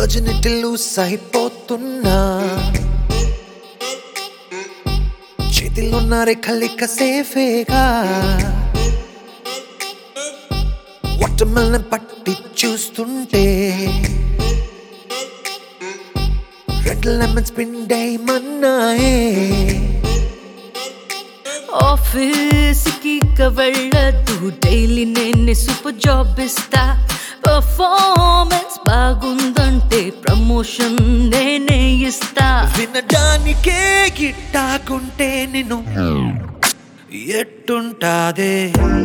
virginity loose అయిపోతున్నా చేతిలో రేఖలిక సేఫేగా వాటర్మెల్ని పట్టి చూస్తుంటే రెడ్ లెమన్స్ పిండేయమన్నాయే ఆఫీస్కి వెళ్ళదు డైలీ నేనే సూపర్ జాబ్ ఇస్తా పర్ఫార్మెన్స్ బాగుందంటే ప్రమోషన్ నేనే ఇస్తా వినడానికే గిట్టాకుంటే నిన్ను ఎట్టుంటాదే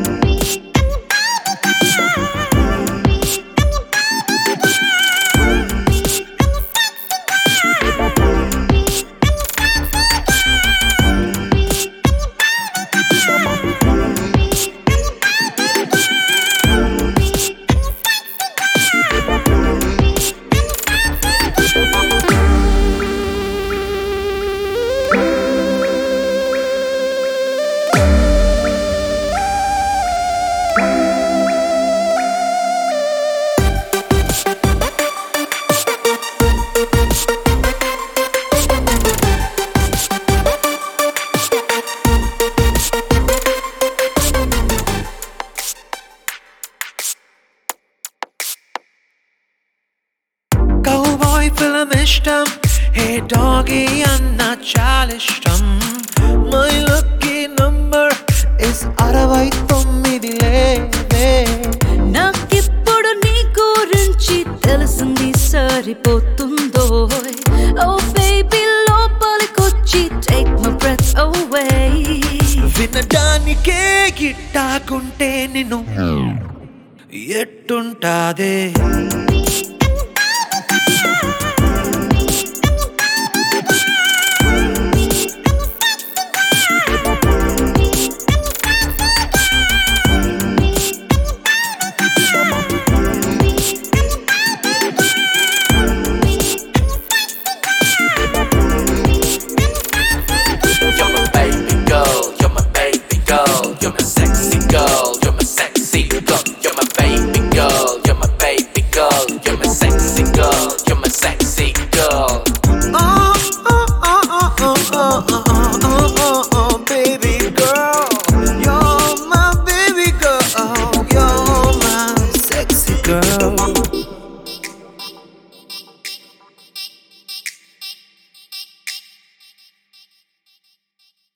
కౌబాయ్ ఫిల్మ్ ఇష్టం హే డాగీ అన్న చాలా ఇష్టం మై లక్కీ నంబర్ ఇస్ అరవై తొమ్మిది లేదే నాకిప్పుడు నీ గురించి తెలిసింది సరిపోతుందో ఓ బేబీ లోపలికొచ్చి టేక్ మై బ్రెత్ అవే వినడానికే గిట్టాకుంటే నిన్ను ఎట్టుంటాదే